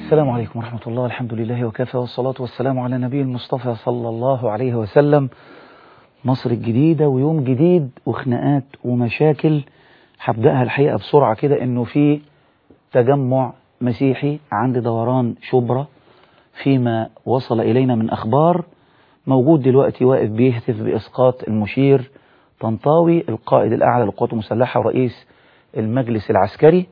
السلام عليكم ورحمة الله الحمد لله وكفى والصلاة والسلام على نبي المصطفى صلى الله عليه وسلم مصر الجديدة ويوم جديد وخناقات ومشاكل هبدأها الحقيقة بسرعة كده انه في تجمع مسيحي عند دوران شبرا فيما وصل إلينا من أخبار موجود دلوقتي واقف بيهتف بإسقاط المشير طنطاوي القائد الأعلى للقوات المسلحة ورئيس المجلس العسكري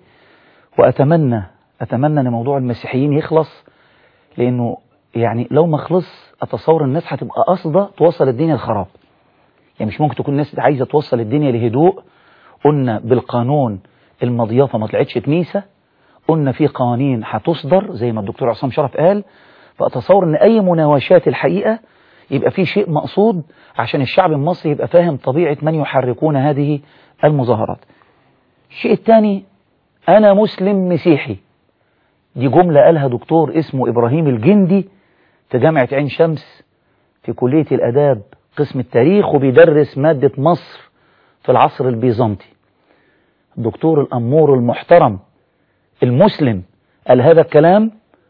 وأتمنى أتمنى أن موضوع المسيحيين يخلص لأنه يعني لو ما خلص أتصور الناس هتبقى قاصدة توصل الدنيا لخراب يعني مش ممكن تكون الناس عايزة توصل الدنيا لهدوء قلنا بالقانون المضيافة ما طلعتش كنيسة قلنا في قوانين هتصدر زي ما الدكتور عصام شرف قال فأتصور أن أي مناوشات الحقيقة يبقى في شيء مقصود عشان الشعب المصري يبقى فاهم طبيعة من يحركون هذه المظاهرات الشيء الثاني أنا مسلم مسيحي دي جملة قالها دكتور اسمه إبراهيم الجندي في جامعة عين شمس في كلية الأداب قسم التاريخ وبيدرس مادة مصر في العصر البيزنطي الدكتور الأمور المحترم المسلم قال هذا الكلام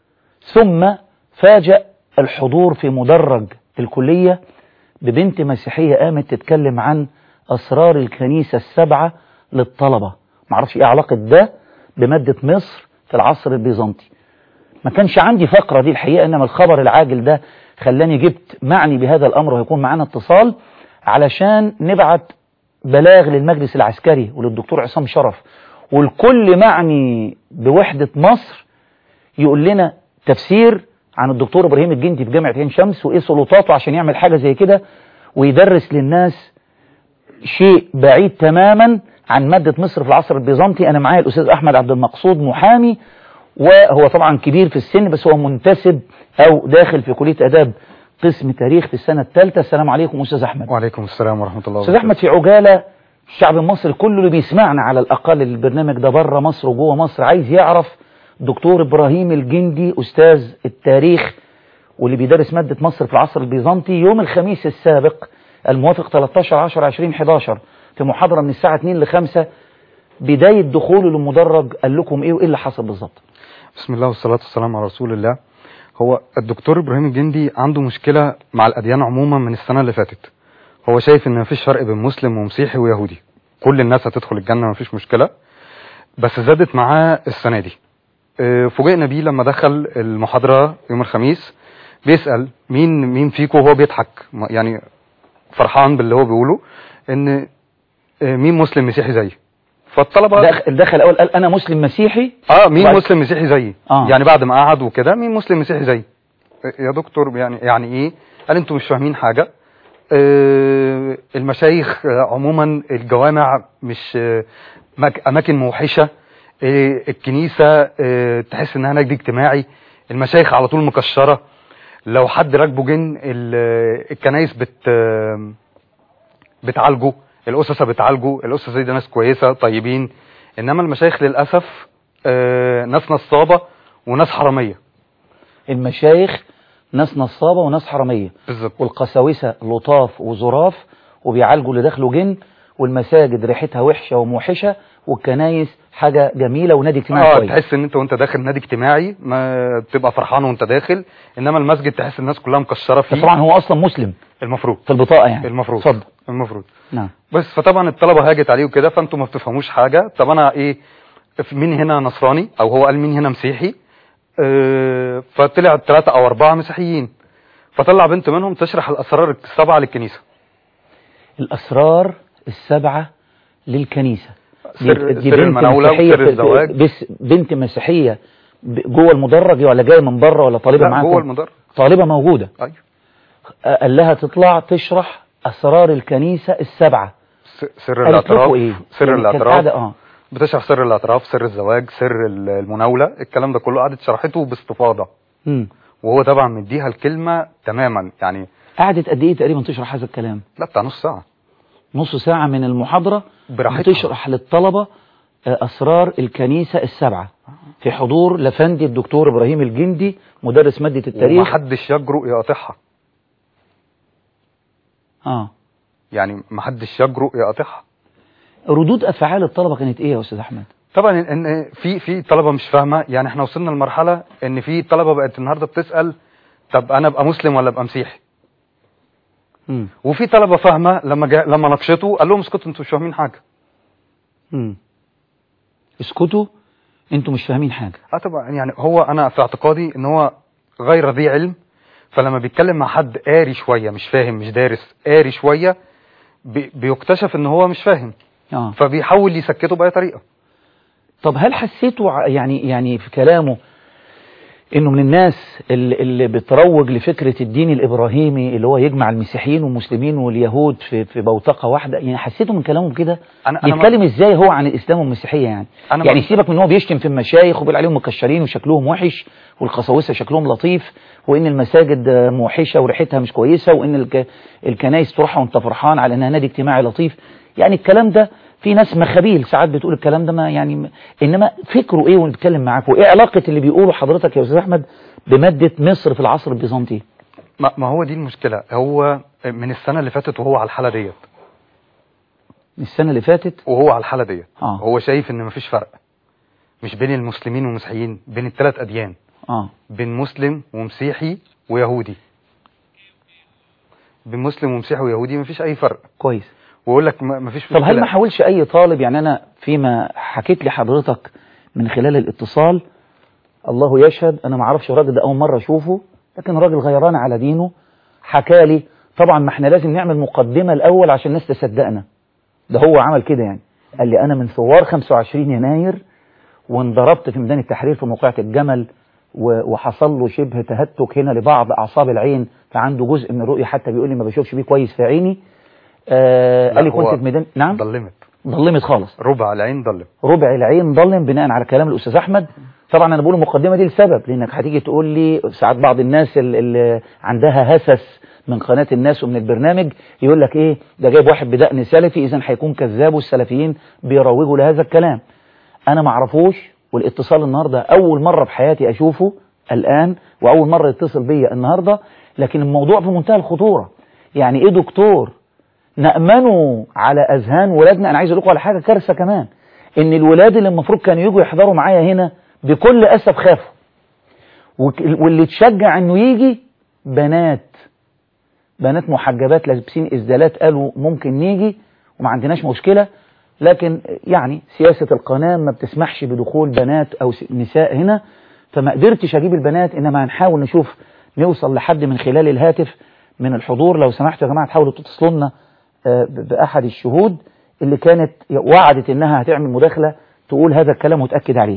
ثم فاجأ الحضور في مدرج الكلية ببنت مسيحية قامت تتكلم عن أسرار الكنيسة السبعة للطلبة معرفش ايه علاقة ده بمادة مصر في العصر البيزنطي ما كانش عندي فقرة دي الحقيقة انما الخبر العاجل ده خلاني جبت معني بهذا الامر وهيكون معانا اتصال علشان نبعت بلاغ للمجلس العسكري وللدكتور عصام شرف والكل معني بوحدة مصر يقول لنا تفسير عن الدكتور ابراهيم الجندي في جامعة عين شمس وايه سلطاته عشان يعمل حاجة زي كده ويدرس للناس شيء بعيد تماما عن مادة مصر في العصر البيزنطي أنا معايا الأستاذ أحمد عبد المقصود محامي وهو طبعا كبير في السن بس هو منتسب أو داخل في كلية أداب قسم تاريخ في السنة الثالثة السلام عليكم أستاذ أحمد وعليكم السلام ورحمة الله أستاذ أحمد في عجالة الشعب المصري كله اللي بيسمعنا على الأقل البرنامج ده بره مصر وجوه مصر عايز يعرف دكتور إبراهيم الجندي أستاذ التاريخ واللي بيدرس مادة مصر في العصر البيزنطي يوم الخميس السابق الموافق 13 10 20 11 في محاضرة من الساعة 2 ل 5 بداية دخوله للمدرج قال لكم ايه وايه اللي حصل بالظبط بسم الله والصلاة والسلام على رسول الله هو الدكتور إبراهيم الجندي عنده مشكلة مع الأديان عموما من السنة اللي فاتت هو شايف ان مفيش فرق بين مسلم ومسيحي ويهودي كل الناس هتدخل الجنة مفيش مشكلة بس زادت معاه السنة دي اه، فوجئنا بيه لما دخل المحاضرة يوم الخميس بيسأل مين مين فيكم وهو بيضحك ما- يعني فرحان باللي هو بيقوله ان اه، مين مسلم مسيحي زيي فالطلبة دخل, دخل اول قال انا مسلم مسيحي اه مين وبعد- مسلم مسيحي زيي آه. يعني بعد ما قعد وكده مين مسلم مسيحي زيي يا دكتور يعني يعني ايه قال انتوا مش فاهمين حاجه آه المشايخ آه، عموما الجوامع مش آه، مك- اماكن موحشه آه الكنيسه آه تحس انها نجد اجتماعي المشايخ على طول مكشره لو حد راكبه جن ال- الكنايس بت آه، بتعالجه الأسسة بتعالجه الأسسة دي ناس كويسة طيبين إنما المشايخ للأسف آه، ناس نصابة وناس حرامية المشايخ ناس نصابة وناس حرامية بالظبط والقساوسة لطاف وظراف وبيعالجوا اللي داخله جن والمساجد ريحتها وحشة وموحشة والكنايس حاجة جميلة ونادي اجتماعي اه كويس تحس ان انت وانت داخل نادي اجتماعي ما تبقى فرحان وانت داخل انما المسجد تحس الناس كلها مكشره بس فيه طبعا هو اصلا مسلم المفروض في البطاقة يعني المفروض اتفضل المفروض نعم بس فطبعا الطلبه هاجت عليه وكده فانتوا ما بتفهموش حاجه طب انا ايه مين هنا نصراني او هو قال مين هنا مسيحي آه، فطلع ثلاثه او اربعه مسيحيين فطلع بنت منهم تشرح الاسرار السبعه للكنيسه الأسرار السبعة للكنيسة سر- دي سر بنت المناولة مسيحية وسر في- في- الزواج. بس بنت مسيحية ب- جوه المدرج ولا جاية من بره ولا طالبة لا معاكم جوه المدرج طالبة موجودة ايوه آه، قال لها تطلع تشرح أسرار الكنيسة السبعة س- سر قالت الاعتراف لكم إيه سر يعني كانت الاعتراف قاعدة اه بتشرح سر الاعتراف سر الزواج سر ال- المناوله الكلام ده كله قعدت شرحته باستفاضه مم. وهو طبعا مديها الكلمه تماما يعني قعدت قد ايه تقريبا تشرح هذا الكلام لا بتاع نص ساعه نص ساعة من المحاضرة براحتها. بتشرح للطلبة آه، أسرار الكنيسة السبعة في حضور لفندي الدكتور إبراهيم الجندي مدرس مادة التاريخ ومحدش يجرؤ يقاطعها اه يعني محدش يجرؤ يقاطعها ردود أفعال الطلبة كانت إيه يا أستاذ أحمد؟ طبعا ان في في طلبه مش فاهمه يعني احنا وصلنا لمرحله ان في طلبه بقت النهارده بتسال طب انا ابقى مسلم ولا ابقى مسيحي مم. وفي طلبه فاهمه لما جا لما ناقشته قال لهم اسكتوا انتوا مش فاهمين حاجه مم. اسكتوا انتوا مش فاهمين حاجه اه طبعا يعني هو انا في اعتقادي ان هو غير ذي علم فلما بيتكلم مع حد قاري شويه مش فاهم مش دارس قاري شويه بي بيكتشف ان هو مش فاهم اه فبيحاول يسكته باي طريقه طب هل حسيتوا ع- يعني يعني في كلامه انه من الناس اللي, اللي بتروج لفكره الدين الابراهيمي اللي هو يجمع المسيحيين والمسلمين واليهود في في بوتقه واحده يعني حسيتوا من كلامه كده أنا- أنا ما- يتكلم ازاي هو عن الاسلام والمسيحيه يعني أنا يعني ما- سيبك من ان هو بيشتم في المشايخ وبيقول عليهم مكشرين وشكلهم وحش والقساوسه شكلهم لطيف وان المساجد آه، موحشه وريحتها مش كويسه وان الك... الكنايس تروحها وانت فرحان على انها نادي اجتماعي لطيف يعني الكلام ده في ناس مخابيل ساعات بتقول الكلام ده ما يعني م- انما فكره ايه وانت بيتكلم معاك وايه علاقه اللي بيقوله حضرتك يا استاذ احمد بماده مصر في العصر البيزنطي ما, ما هو دي المشكله هو من السنه اللي فاتت وهو على الحاله ديت السنه اللي فاتت وهو على الحاله ديت آه. هو شايف ان مفيش فرق مش بين المسلمين والمسيحيين بين الثلاث اديان اه بين مسلم ومسيحي ويهودي بين مسلم ومسيحي ويهودي مفيش اي فرق كويس ويقول لك ما- مفيش طب هل مشكلة. ما حاولش اي طالب يعني انا فيما حكيت لحضرتك من خلال الاتصال الله يشهد انا ما اعرفش الراجل ده اول مره اشوفه لكن راجل غيران على دينه حكى لي طبعا ما احنا لازم نعمل مقدمه الاول عشان الناس تصدقنا ده هو عمل كده يعني قال لي انا من ثوار 25 يناير وانضربت في ميدان التحرير في موقعة الجمل و- وحصل له شبه تهتك هنا لبعض اعصاب العين فعنده جزء من الرؤيه حتى بيقول لي ما بشوفش بيه كويس في عيني آه لا، قال لي هو كنت في ميدان نعم ضلمت ضلمت خالص ربع العين ضلم ربع العين ضلم بناء على كلام الاستاذ احمد طبعا انا بقول المقدمه دي لسبب لانك هتيجي تقول لي ساعات بعض الناس ال- اللي عندها هسس من قناه الناس ومن البرنامج يقول لك ايه ده جايب واحد بدقن سلفي اذا هيكون كذاب والسلفيين بيروجوا لهذا الكلام انا ما اعرفوش والاتصال النهارده اول مره في حياتي اشوفه الان واول مره يتصل بيا النهارده لكن الموضوع في منتهى الخطوره يعني ايه دكتور نأمنه على أذهان ولادنا أنا عايز أقول لكم على حاجة كارثة كمان إن الولاد اللي المفروض كانوا يجوا يحضروا معايا هنا بكل أسف خافوا وك- واللي تشجع إنه يجي بنات بنات محجبات لابسين إسدالات قالوا ممكن نيجي وما عندناش مشكلة لكن يعني سياسة القناة ما بتسمحش بدخول بنات أو س- نساء هنا فما قدرتش أجيب البنات إنما هنحاول نشوف نوصل لحد من خلال الهاتف من الحضور لو سمحتوا يا جماعة تحاولوا تتصلوا لنا آه، ب- بأحد الشهود اللي كانت وعدت إنها هتعمل مداخلة تقول هذا الكلام وتأكد عليه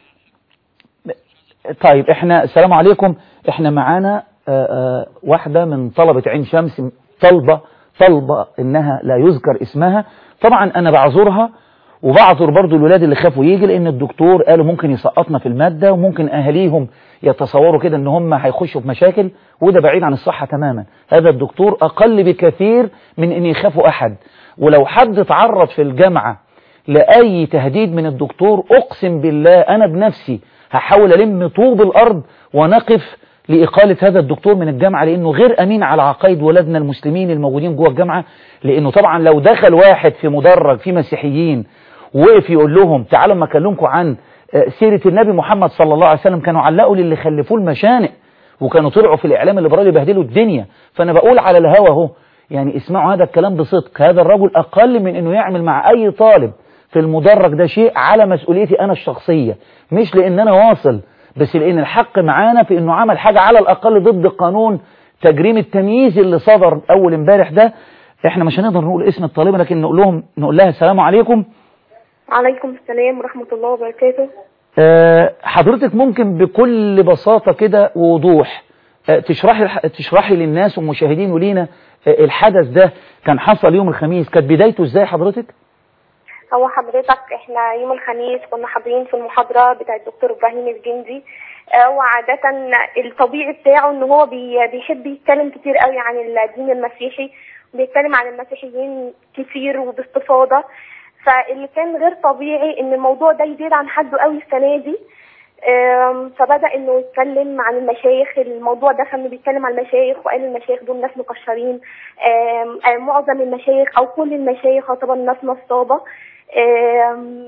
طيب احنا السلام عليكم احنا معانا آه، آه، واحدة من طلبة عين شمس طلبة طلبة انها لا يذكر اسمها طبعا انا بعذرها وبعذر برضو الولاد اللي خافوا يجي لان الدكتور قالوا ممكن يسقطنا في المادة وممكن اهاليهم يتصوروا كده ان هم هيخشوا في مشاكل وده بعيد عن الصحة تماما هذا الدكتور اقل بكثير من ان يخافوا احد ولو حد تعرض في الجامعة لأي تهديد من الدكتور أقسم بالله أنا بنفسي هحاول ألم طوب الأرض ونقف لإقالة هذا الدكتور من الجامعة لأنه غير أمين على عقائد ولادنا المسلمين الموجودين جوه الجامعة لأنه طبعا لو دخل واحد في مدرج في مسيحيين وقف يقول لهم تعالوا ما أكلمكم عن آه، سيرة النبي محمد صلى الله عليه وسلم كانوا علقوا للي خلفوه المشانق وكانوا طلعوا في الإعلام الليبرالي يبهدلوا الدنيا فأنا بقول على الهوا أهو يعني اسمعوا هذا الكلام بصدق هذا الرجل أقل من أنه يعمل مع أي طالب في المدرج ده شيء على مسؤوليتي أنا الشخصية مش لأن أنا واصل بس لأن الحق معانا في أنه عمل حاجة على الأقل ضد قانون تجريم التمييز اللي صدر أول امبارح ده احنا مش هنقدر نقول اسم الطالبة لكن نقول لهم نقول لها السلام عليكم عليكم السلام ورحمة الله وبركاته آه، حضرتك ممكن بكل بساطة كده ووضوح آه، تشرحي الح- تشرحي للناس والمشاهدين ولينا آه، الحدث ده كان حصل يوم الخميس كانت بدايته ازاي حضرتك؟ هو حضرتك احنا يوم الخميس كنا حاضرين في المحاضرة بتاع الدكتور ابراهيم الجندي آه، وعادة الطبيعي بتاعه ان هو بي- بيحب يتكلم كتير قوي عن الدين المسيحي وبيتكلم عن المسيحيين كتير وباستفاضة فاللي كان غير طبيعي ان الموضوع ده يزيد عن حده قوي السنة دي آم، فبدأ انه يتكلم عن المشايخ الموضوع ده كان بيتكلم عن المشايخ وقال المشايخ دول ناس مكشرين آم، آم، معظم المشايخ او كل المشايخ يعتبر ناس نصابة آم،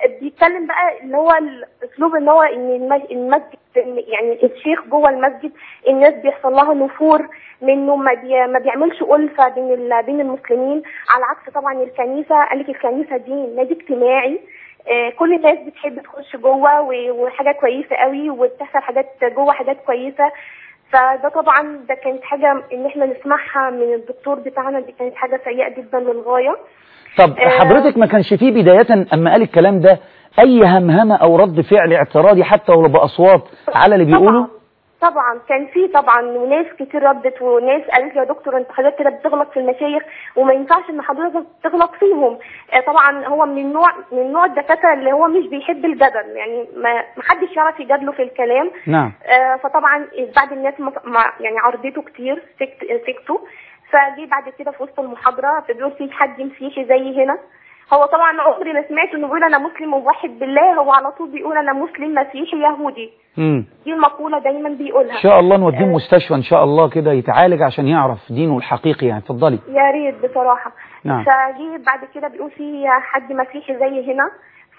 بيتكلم بقى اللي هو الاسلوب ان هو ان الم- المسجد يعني الشيخ جوه المسجد الناس بيحصل لها نفور منه ما, بي ما بيعملش ألفة بين ال- بين المسلمين على عكس طبعا الكنيسة قال لك الكنيسة دي نادي اجتماعي آه، كل الناس بتحب تخش جوه و- وحاجة كويسة قوي وبتحصل حاجات جوه حاجات كويسة فده طبعا ده كانت حاجة ان احنا نسمعها من الدكتور بتاعنا دي كانت حاجة سيئة جدا للغاية طب آه. حضرتك ما كانش فيه بداية أما قال الكلام ده أي همهمة أو رد فعل اعتراضي حتى ولو بأصوات على اللي بيقوله طبعا طبعا كان في طبعا وناس كتير ردت وناس قالت لي يا دكتور انت حضرتك كده بتغلط في المشايخ وما ينفعش ان حضرتك تغلط فيهم آه، طبعا هو من النوع من نوع الدكاتره اللي هو مش بيحب الجدل يعني ما ما حدش يعرف يجادله في الكلام نعم آه، فطبعا بعد الناس ما ما- يعني عرضته كتير سكت سكتوا فجي بعد كده في وسط المحاضره فبيقول في حد مسيحي زي هنا هو طبعا عمري ما سمعت انه بيقول انا مسلم وواحد بالله هو على طول بيقول انا مسلم مسيحي يهودي مم. دي المقوله دايما بيقولها إن شاء الله نوديه مستشفى إن شاء الله كده يتعالج عشان يعرف دينه الحقيقي يعني اتفضلي يا ريت بصراحه نعم. فجي بعد كده بيقول في حد مسيحي زي هنا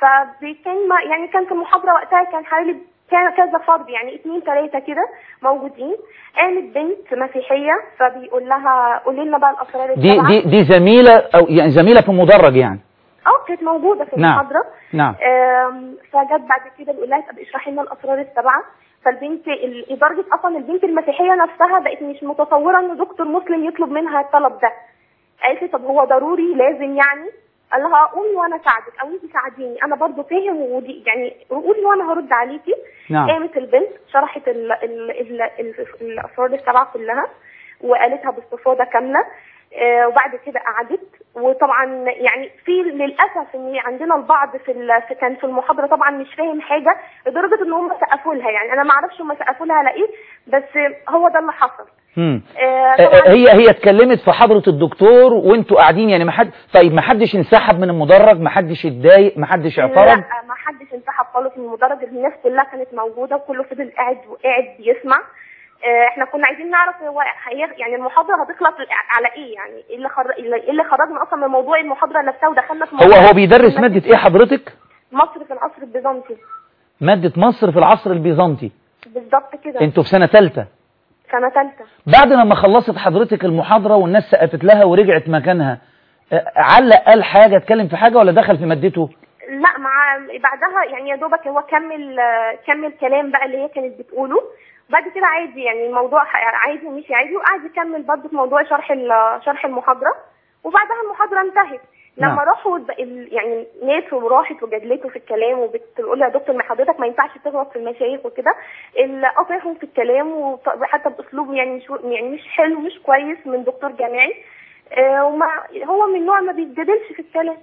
فكان ما- يعني كان في المحاضره وقتها كان حوالي كان كذا فرد يعني اتنين تلاته كده موجودين قامت بنت مسيحيه فبيقول لها قولي لنا بقى الاسرار دي السبعه دي دي زميلة أو يعني زميلة في المدرج يعني اه كانت موجوده في نعم. المحاضره نعم آم، فجت بعد كده بيقول لها طب اشرحي لنا الاسرار السبعه فالبنت ال- لدرجه اصلا البنت المسيحيه نفسها بقت مش متصوره ان دكتور مسلم يطلب منها الطلب ده قالت لي طب هو ضروري لازم يعني قال لها قومي وانا اساعدك او انت ساعديني انا برضو فاهم ودي يعني قولي وانا هرد عليكي نعم قامت البنت شرحت ال ال ال ال الاسرار السبعه كلها وقالتها باستفاضه كامله آه، وبعد كده قعدت وطبعا يعني في للاسف ان عندنا البعض في, ال- في كان في المحاضره طبعا مش فاهم حاجه لدرجه ان هم سقفوا لها يعني انا ما اعرفش هم سقفوا لها على ايه بس هو ده اللي حصل مم. آه، آه، طبعا هي هي اتكلمت في حضرة الدكتور وانتوا قاعدين يعني ما حد طيب ما حدش انسحب من المدرج ما حدش اتضايق ما حدش اعترض لا ما حدش انسحب خالص من المدرج الناس كلها كانت موجوده وكله فضل قاعد وقاعد بيسمع آه، احنا كنا عايزين نعرف هو هي يعني المحاضره هتخلص على ايه يعني ايه اللي خر... ايه اللي خرجنا اصلا من موضوع المحاضره نفسها ودخلنا في هو موضوع هو بيدرس مادة ايه حضرتك مصر في العصر البيزنطي مادة مصر في العصر البيزنطي بالظبط كده انتوا في سنة ثالثة سنه ثالثه بعد لما خلصت حضرتك المحاضرة والناس سقفت لها ورجعت مكانها آه، علق قال حاجة اتكلم في حاجة ولا دخل في مادته لا مع بعدها يعني يا دوبك هو كمل آه، كمل كلام بقى اللي هي كانت بتقوله بعد كده عادي يعني الموضوع ح- عادي ومشي عادي وقعد يكمل برضه في موضوع شرح ال- شرح المحاضره وبعدها المحاضره انتهت لما نعم. راحوا الب- ال- يعني ناس وراحت وجادلته في الكلام وبتقول يا دكتور ما حضرتك ما ينفعش تغلط في المشايخ وكده ال- قاطعهم في الكلام وحتى باسلوب يعني مش يعني مش حلو مش كويس من دكتور جامعي آه، وما هو من نوع ما بيتجادلش في الكلام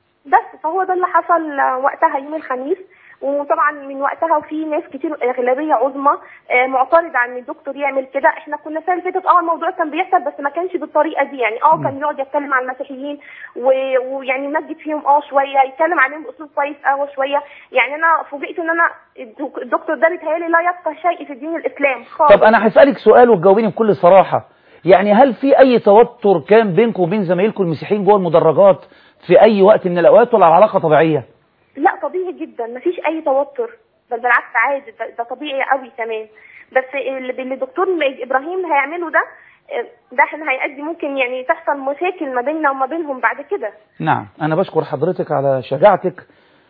بس فهو ده اللي حصل آه، وقتها يوم الخميس وطبعا من وقتها وفي ناس كتير اغلبيه عظمى آه، معترضه عن الدكتور يعمل كده احنا كنا السنه اللي فاتت اه الموضوع كان بيحصل بس ما كانش بالطريقه دي يعني اه كان يقعد يتكلم عن المسيحيين و- ويعني يمجد فيهم اه شويه يتكلم عليهم باسلوب كويس اه شويه يعني انا فوجئت ان انا الدك- الدكتور ده بيتهيألي لا يفقه شيء في دين الاسلام خالص طب انا هسألك سؤال وتجاوبيني بكل صراحة يعني هل في اي توتر كان بينكم وبين زمايلكم المسيحيين جوه المدرجات في اي وقت من الاوقات ولا العلاقة طبيعية لا طبيعي جدا مفيش اي توتر بل بالعكس عادي ده, ده طبيعي قوي كمان بس اللي اللي الدكتور ابراهيم هيعمله ده آه، ده احنا هيؤدي ممكن يعني تحصل مشاكل ما بيننا وما بينهم بعد كده نعم أنا بشكر حضرتك على شجاعتك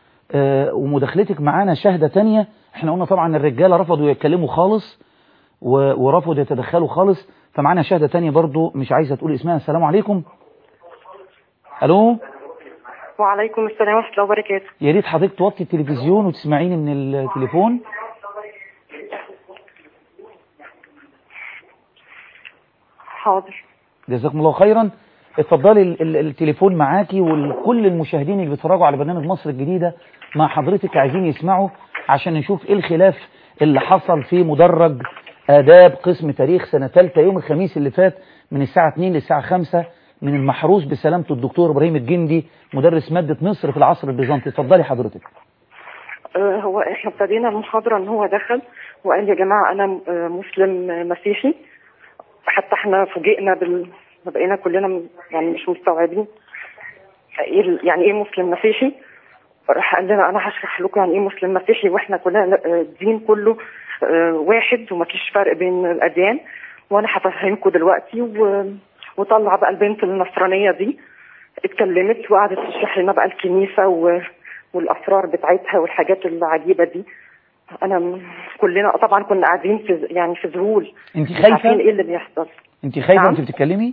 آه، ومداخلتك معانا شهدة تانية احنا قلنا طبعا الرجالة رفضوا يتكلموا خالص و- ورفضوا يتدخلوا خالص فمعانا شهدة تانية برضو مش عايزة تقول اسمها السلام عليكم ألو وعليكم السلام ورحمة الله وبركاته يا ريت حضرتك توطي التلفزيون وتسمعيني من التليفون حاضر جزاكم الله خيرا اتفضلي ال- ال- التليفون معاكي وكل المشاهدين اللي بيتفرجوا على برنامج مصر الجديدة مع حضرتك عايزين يسمعوا عشان نشوف ايه الخلاف اللي حصل في مدرج آداب قسم تاريخ سنة ثالثة يوم الخميس اللي فات من الساعة 2 للساعة 5 من المحروس بسلامته الدكتور إبراهيم الجندي مدرس مادة مصر في العصر البيزنطي اتفضلي حضرتك آه، هو احنا ابتدينا المحاضرة ان هو دخل وقال يا جماعة انا آه، مسلم آه، مسيحي حتى احنا فوجئنا بال بقينا كلنا م- يعني مش مستوعبين ايه ال- يعني ايه مسلم مسيحي راح قال لنا انا هشرح لكم يعني ايه مسلم مسيحي واحنا كلنا آه، الدين كله آه، واحد ومفيش فرق بين الاديان وانا هفهمكم دلوقتي و... وطلع بقى البنت النصرانيه دي اتكلمت وقعدت تشرح لنا بقى الكنيسه و... والاسرار بتاعتها والحاجات العجيبه دي انا م- كلنا طبعا كنا قاعدين في يعني في ذهول انت مش عارفين خايفه ايه اللي بيحصل انت خايفه نعم. وانت بتتكلمي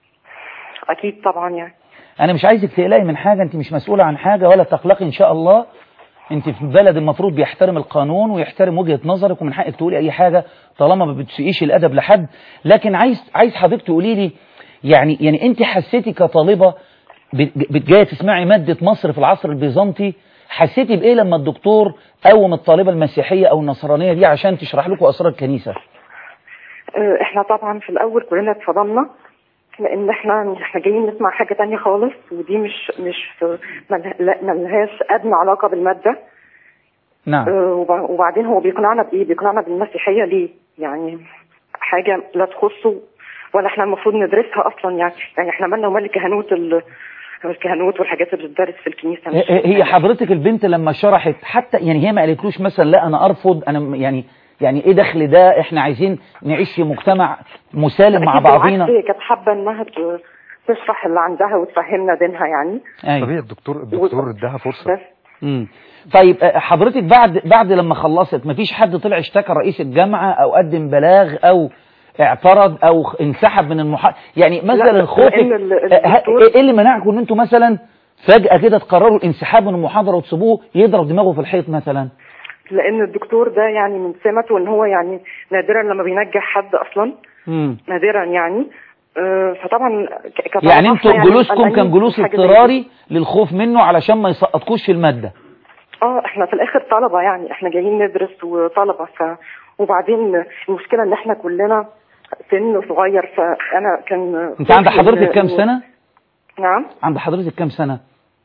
اكيد طبعا يعني انا مش عايزك تقلقي من حاجه انت مش مسؤوله عن حاجه ولا تقلقي ان شاء الله انت في بلد المفروض بيحترم القانون ويحترم وجهه نظرك ومن حقك تقولي اي حاجه طالما ما بتسيئيش الادب لحد لكن عايز عايز حضرتك تقولي لي يعني يعني انت حسيتي كطالبه بت- بت- جايه تسمعي ماده مصر في العصر البيزنطي حسيتي بايه لما الدكتور قوم الطالبه المسيحيه او النصرانيه دي عشان تشرح لكم اسرار الكنيسه آه، احنا طبعا في الاول كلنا اتصدمنا لان احنا احنا جايين نسمع حاجه تانية خالص ودي مش مش في- مله- لا- ملهاش ادنى علاقه بالماده نعم آه، وب- وبعدين هو بيقنعنا بايه بيقنعنا بالمسيحيه ليه يعني حاجه لا تخصه ولا احنا المفروض ندرسها اصلا يعني يعني احنا مالنا ومال الكهنوت ال- الكهنوت والحاجات اللي بتدرس في الكنيسه مش هي هي حضرتك البنت لما شرحت حتى يعني هي ما قالتلوش مثلا لا انا ارفض انا م- يعني يعني ايه دخل ده احنا عايزين نعيش في مجتمع مسالم مع أكيد بالعكس بعضينا هي كانت حابه انها ت- تشرح اللي عندها وتفهمنا دينها يعني ايوه طبيعي الدكتور الدكتور اداها فرصه بس مم. طيب آه، حضرتك بعد بعد لما خلصت مفيش حد طلع اشتكى رئيس الجامعه او قدم بلاغ او اعترض او خ- انسحب من المحا يعني مثلا لا، خوفك لأن ال- آه، ه- الدكتور- ايه اللي منعكم ان انتوا مثلا فجاه كده تقرروا الانسحاب من المحاضره وتسيبوه يضرب دماغه في الحيط مثلا لان الدكتور ده يعني من سمته ان هو يعني نادرا لما بينجح حد اصلا مم. نادرا يعني آه، فطبعا ك- كطلبة يعني انتوا إحنا جلوسكم قلقانين كان جلوس من حاجة زي اضطراري للخوف منه علشان ما يسقطكوش في المادة دي. اه احنا في الاخر طلبه يعني احنا جايين ندرس وطلبه ف وبعدين المشكله ان احنا كلنا سن صغير فانا كان انت عند خوفي إن- حضرتك كام إن- سنة نعم عند حضرتك كام سنة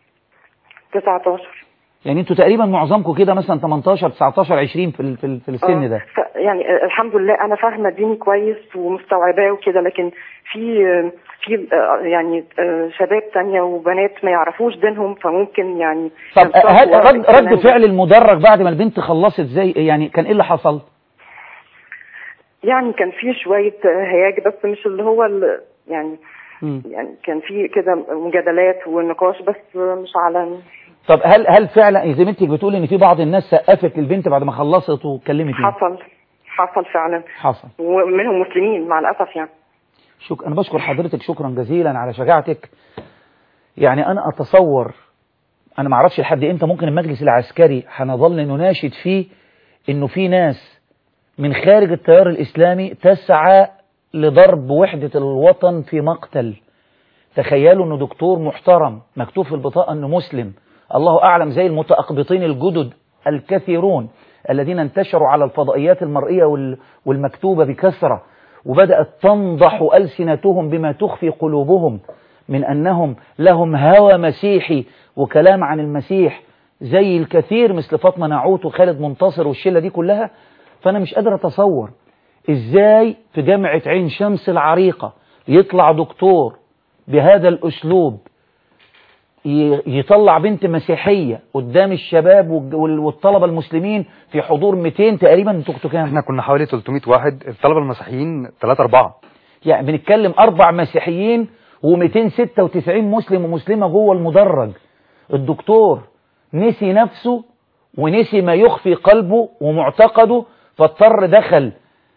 19 يعني انتوا تقريبا معظمكم كده مثلا 18 19 20 في ال- في, ال- في السن آه، ده ف- يعني آه، الحمد لله انا فاهمه ديني كويس ومستوعباه وكده لكن في آه، في آه، يعني آه، شباب تانية وبنات ما يعرفوش دينهم فممكن يعني طب ينساقوا هل ورا رد, الكلام رد ده. فعل المدرج بعد ما البنت خلصت زي يعني كان ايه اللي حصل يعني كان في شويه آه، هياج بس مش اللي هو ال- يعني مم. يعني كان في كده مجادلات ونقاش بس آه، مش على طب هل هل فعلا زي ما انت بتقول ان في بعض الناس سقفت للبنت بعد ما خلصت واتكلمت يعني؟ حصل حصل فعلا حصل ومنهم مسلمين مع الاسف يعني شك... أنا بشكر حضرتك شكرا جزيلا على شجاعتك يعني أنا أتصور أنا ما أعرفش لحد إمتى ممكن المجلس العسكري هنظل نناشد فيه إنه في ناس من خارج التيار الإسلامي تسعى لضرب وحدة الوطن في مقتل تخيلوا إنه دكتور محترم مكتوب في البطاقة إنه مسلم الله أعلم زي المتأقبطين الجدد الكثيرون الذين انتشروا على الفضائيات المرئية وال- والمكتوبة بكثرة وبدأت تنضح ألسنتهم بما تخفي قلوبهم من أنهم لهم هوى مسيحي وكلام عن المسيح زي الكثير مثل فاطمة نعوت وخالد منتصر والشلة دي كلها فأنا مش قادر أتصور إزاي في جامعة عين شمس العريقة يطلع دكتور بهذا الأسلوب ي- يطلع بنت مسيحية قدام الشباب والج- وال- والطلبة المسلمين في حضور 200 تقريبا انتوا كنتوا كام؟ احنا كنا حوالي 300 واحد الطلبه المسيحيين 3 4 يعني بنتكلم أربع مسيحيين و296 مسلم ومسلمة جوه المدرج الدكتور نسي نفسه ونسي ما يخفي قلبه ومعتقده فاضطر دخل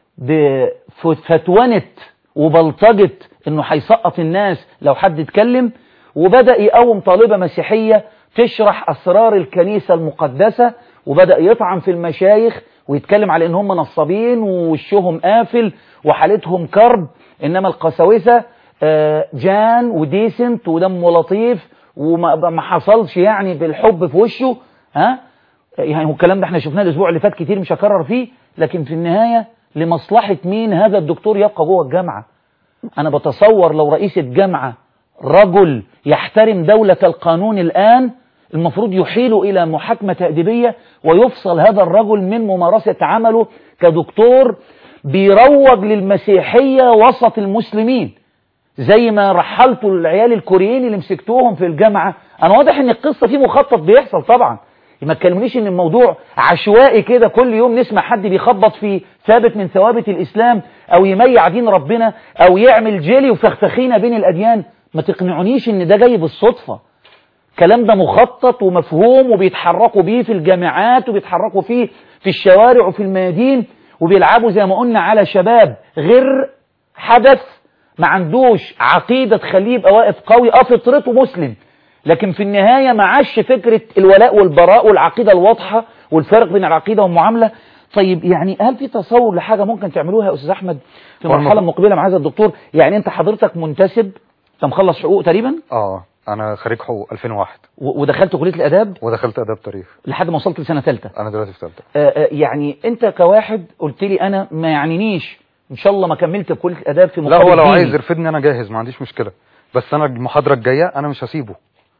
بفتونة وبلطجة انه هيسقط الناس لو حد اتكلم وبدأ يقوم طالبة مسيحية تشرح أسرار الكنيسة المقدسة وبدأ يطعن في المشايخ ويتكلم على ان هم نصابين ووشهم قافل وحالتهم كرب انما القساوسة آه، جان وديسنت ودمه لطيف وما ما حصلش يعني بالحب في وشه ها يعني هو الكلام ده احنا شفناه الاسبوع اللي فات كتير مش هكرر فيه لكن في النهاية لمصلحة مين هذا الدكتور يبقى جوه الجامعة انا بتصور لو رئيس الجامعة رجل يحترم دولة القانون الآن المفروض يحيل إلى محاكمة تأديبية ويفصل هذا الرجل من ممارسة عمله كدكتور بيروج للمسيحية وسط المسلمين زي ما رحلتوا العيال الكوريين اللي مسكتوهم في الجامعة انا واضح ان القصة في مخطط بيحصل طبعا ما تكلمنيش ان الموضوع عشوائي كده كل يوم نسمع حد بيخبط في ثابت من ثوابت الاسلام او يميع دين ربنا او يعمل جيلي وفخفخينه بين الاديان ما تقنعونيش ان ده جاي بالصدفة الكلام ده مخطط ومفهوم وبيتحركوا بيه في الجامعات وبيتحركوا فيه في الشوارع وفي الميادين وبيلعبوا زي ما قلنا على شباب غير حدث ما عندوش عقيدة تخليه يبقى واقف قوي اه فطرته مسلم لكن في النهاية ما عاش فكرة الولاء والبراء والعقيدة الواضحة والفرق بين العقيدة والمعاملة طيب يعني هل في تصور لحاجة ممكن تعملوها يا أستاذ أحمد في والله. مرحلة مقبلة مع هذا الدكتور يعني أنت حضرتك منتسب أنت مخلص حقوق تقريبا اه انا خريج حقوق 2001 و- ودخلت كلية الآداب ودخلت اداب تاريخ لحد ما وصلت لسنة ثالثة انا دلوقتي في ثالثه آه، آه، يعني أنت كواحد قلت لي أنا ما يعنينيش إن شاء الله ما كملت كلية الآداب في لا مقابل هو لو ديني. عايز يرفدني انا جاهز ما عنديش مشكله بس انا المحاضره الجايه انا مش هسيبه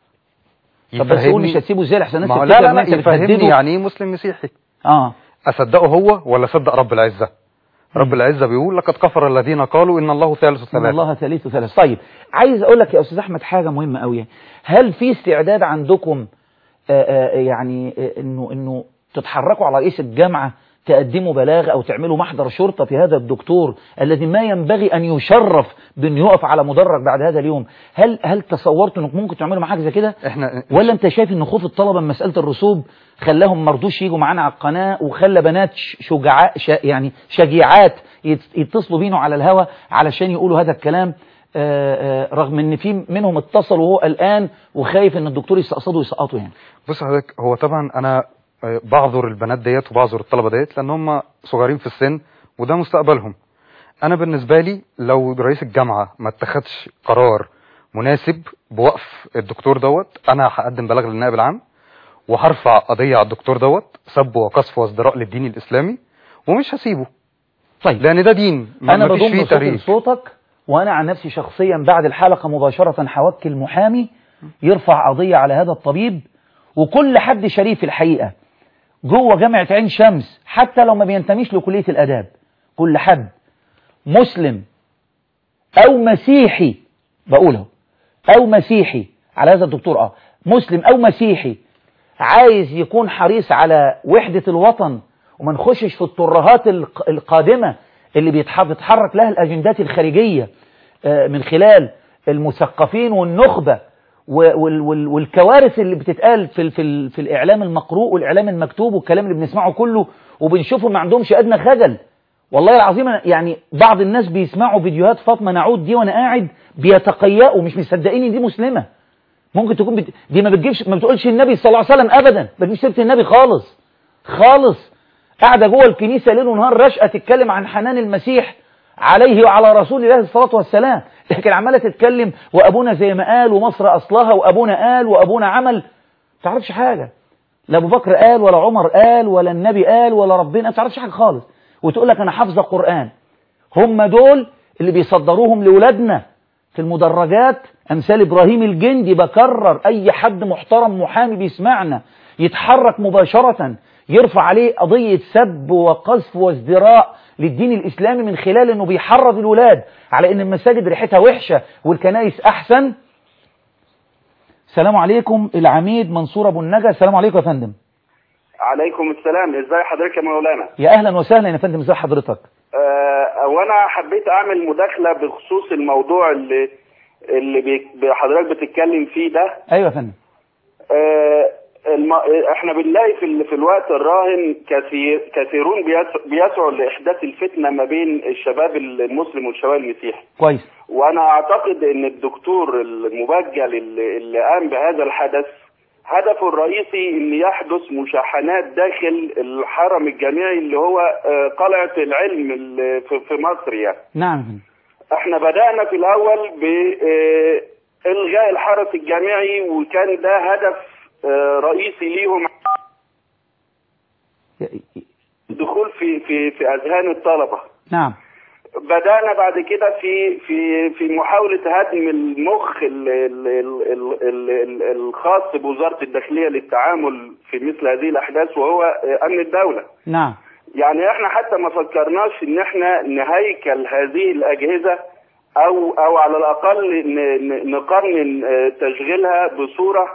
طب بس قول مش يفهمني- هتسيبه ازاي لحسن الناس ما هو تفتكر لا لا إن لا أنت يفهمني بتهدده. يعني ايه مسلم مسيحي اه اصدقه هو ولا اصدق رب العزه رب العزه بيقول لقد كفر الذين قالوا ان الله ثالث ان ثلاثه الله ثالث ثلاث طيب عايز اقول لك يا استاذ احمد حاجه مهمه قوي هل في استعداد عندكم آه، آه، يعني آه، انه انه تتحركوا على رئيس الجامعه تقدموا بلاغ او تعملوا محضر شرطه في هذا الدكتور الذي ما ينبغي ان يشرف بانه يقف على مدرج بعد هذا اليوم هل هل تصورتوا انكم ممكن تعملوا معاه حاجه زي كده احنا ولا انت شايف ان خوف الطلبه من مساله الرسوب خلاهم مرضوش يجوا معانا على القناه وخلى بنات ش- شجعاء ش يعني شجيعات يت- يتصلوا بينه على الهوا علشان يقولوا هذا الكلام آه، آه، رغم ان في منهم اتصل وهو قلقان وخايف ان الدكتور يستقصده ويسقطه يعني بص حضرتك هو طبعا انا آه، بعذر البنات ديت وبعذر الطلبه ديت لان هم صغيرين في السن وده مستقبلهم انا بالنسبه لي لو رئيس الجامعه ما اتخذش قرار مناسب بوقف الدكتور دوت انا هقدم بلاغ للنائب العام وهرفع قضيه على الدكتور دوت سب وقذف وازدراء للدين الاسلامي ومش هسيبه طيب لان ده دين ما انا مفيش بضم فيه صوتي تاريخ لصوتك وانا عن نفسي شخصيا بعد الحلقه مباشره هوكل محامي يرفع قضيه على هذا الطبيب وكل حد شريف الحقيقه جوه جامعه عين شمس حتى لو ما بينتميش لكليه الاداب كل حد مسلم او مسيحي بقوله او مسيحي على هذا الدكتور اه مسلم او مسيحي عايز يكون حريص على وحدة الوطن وما نخشش في الترهات الق- القادمة اللي بيتح- بيتحرك لها الأجندات الخارجية آه، من خلال المثقفين والنخبة و- وال- وال- والكوارث اللي بتتقال في ال- في ال- في الإعلام المقروء والإعلام المكتوب والكلام اللي بنسمعه كله وبنشوفه ما عندهمش أدنى خجل والله العظيم أنا- يعني بعض الناس بيسمعوا فيديوهات فاطمة نعود دي وأنا قاعد بيتقيأوا مش مصدقين إن دي مسلمة ممكن تكون بت... دي ما بتجيبش ما بتقولش النبي صلى الله عليه وسلم ابدا ما بتجيبش سيره النبي خالص خالص قاعده جوه الكنيسه ليل ونهار رشقه تتكلم عن حنان المسيح عليه وعلى رسول الله الصلاه والسلام لكن عماله تتكلم وابونا زي ما قال ومصر اصلها وابونا قال وابونا عمل ما تعرفش حاجه لا ابو بكر قال ولا عمر قال ولا النبي قال ولا ربنا ما تعرفش حاجه خالص وتقول لك انا حافظه قران هم دول اللي بيصدروهم لاولادنا في المدرجات امثال ابراهيم الجندي بكرر اي حد محترم محامي بيسمعنا يتحرك مباشرة يرفع عليه قضية سب وقذف وازدراء للدين الاسلامي من خلال انه بيحرض الولاد على ان المساجد ريحتها وحشة والكنائس احسن السلام عليكم العميد منصور ابو النجا السلام عليكم يا فندم عليكم السلام ازاي حضرتك يا مولانا يا اهلا وسهلا يا فندم ازي حضرتك آه وانا حبيت اعمل مداخله بخصوص الموضوع اللي اللي بي- حضرتك بتتكلم فيه ده ايوه يا فندم آه الم... احنا بنلاقي في ال... في الوقت الراهن كثير كثيرون بيس... بيسعوا لاحداث الفتنه ما بين الشباب المسلم والشباب المسيحي كويس وانا اعتقد ان الدكتور المبجل اللي, اللي قام بهذا الحدث هدفه الرئيسي ان يحدث مشاحنات داخل الحرم الجامعي اللي هو آه، قلعه العلم اللي في في مصر يعني نعم يا فندم احنا بدانا في الاول بالغاء الحرس الجامعي وكان ده هدف آه، رئيسي ليهم الدخول في في في اذهان الطلبه نعم بدأنا بعد كده في في في محاولة هدم المخ ال ال ال ال ال ال الخاص بوزارة الداخلية للتعامل في مثل هذه الأحداث وهو آه، أمن الدولة. نعم يعني احنا حتى ما فكرناش ان احنا نهيكل هذه الأجهزة او او على الاقل ن- ن- نقنن آه، تشغيلها بصوره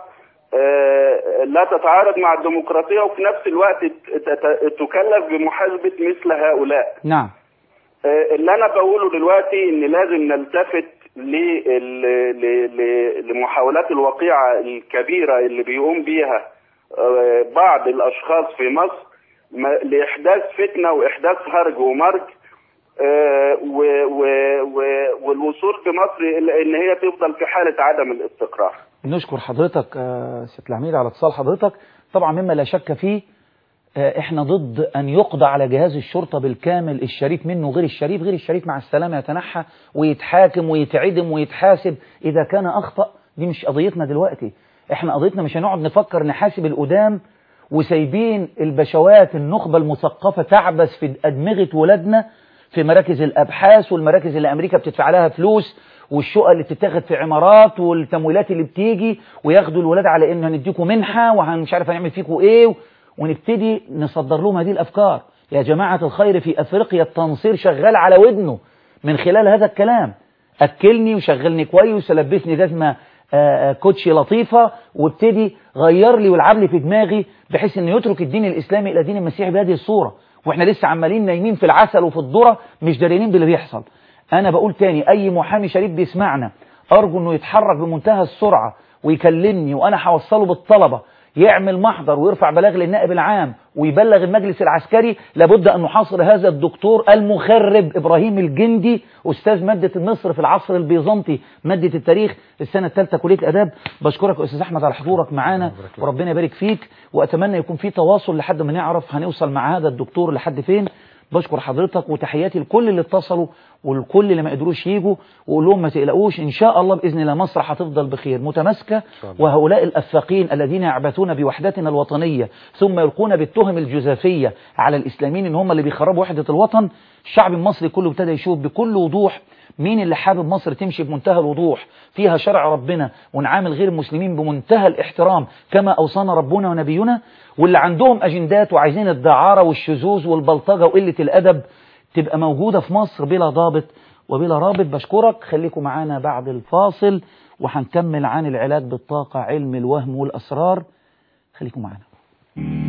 آه، لا تتعارض مع الديمقراطيه وفي نفس الوقت ت- ت- تكلف بمحاسبه مثل هؤلاء نعم آه، اللي انا بقوله دلوقتي ان لازم نلتفت لل- ل- ل- لمحاولات الوقيعه الكبيره اللي بيقوم بيها آه، بعض الاشخاص في مصر ما- لاحداث فتنه واحداث هرج ومرج آه، و- و- و- والوصول بمصر الى ان هي تفضل في حاله عدم الاستقرار نشكر حضرتك آه، سيد العميد على اتصال حضرتك طبعا مما لا شك فيه آه، احنا ضد ان يقضى على جهاز الشرطة بالكامل الشريف منه غير الشريف غير الشريف مع السلامة يتنحى ويتحاكم ويتعدم ويتحاسب اذا كان اخطأ دي مش قضيتنا دلوقتي احنا قضيتنا مش هنقعد نفكر نحاسب القدام وسايبين البشوات النخبة المثقفة تعبث في أدمغة ولادنا في مراكز الأبحاث والمراكز اللي أمريكا بتدفع لها فلوس والشقق اللي بتتاخد في عمارات والتمويلات اللي بتيجي وياخدوا الولاد على إنه هنديكم منحة ومش عارف هنعمل فيكم إيه ونبتدي نصدر لهم هذه الأفكار يا جماعة الخير في أفريقيا التنصير شغال على ودنه من خلال هذا الكلام أكلني وشغلني كويس ولبسني جزمة آه، آه، كوتشي لطيفة وابتدي غير لي والعب لي في دماغي بحيث انه يترك الدين الاسلامي الى دين المسيح بهذه الصورة واحنا لسه عمالين نايمين في العسل وفي الذرة مش داريين باللي بيحصل انا بقول تاني اي محامي شريف بيسمعنا ارجو انه يتحرك بمنتهى السرعة ويكلمني وانا هوصله بالطلبة يعمل محضر ويرفع بلاغ للنائب العام ويبلغ المجلس العسكري لابد أن نحاصر هذا الدكتور المخرب إبراهيم الجندي أستاذ مادة مصر في العصر البيزنطي مادة التاريخ السنة الثالثة كلية أداب بشكرك يا أستاذ أحمد على حضورك معانا وربنا يبارك فيك وأتمنى يكون في تواصل لحد ما نعرف هنوصل مع هذا الدكتور لحد فين بشكر حضرتك وتحياتي لكل اللي اتصلوا والكل اللي ما قدروش يجوا وقول لهم ما تقلقوش ان شاء الله باذن الله مصر هتفضل بخير متماسكه وهؤلاء الافاقين الذين يعبثون بوحدتنا الوطنيه ثم يلقون بالتهم الجزافيه على الاسلاميين ان هم اللي بيخربوا وحده الوطن الشعب المصري كله ابتدى يشوف بكل وضوح مين اللي حابب مصر تمشي بمنتهى الوضوح فيها شرع ربنا ونعامل غير المسلمين بمنتهى الاحترام كما أوصانا ربنا ونبينا واللي عندهم أجندات وعايزين الدعارة والشذوذ والبلطجة وقلة الأدب تبقى موجودة في مصر بلا ضابط وبلا رابط بشكرك خليكم معانا بعد الفاصل وهنكمل عن العلاج بالطاقة علم الوهم والأسرار خليكم معانا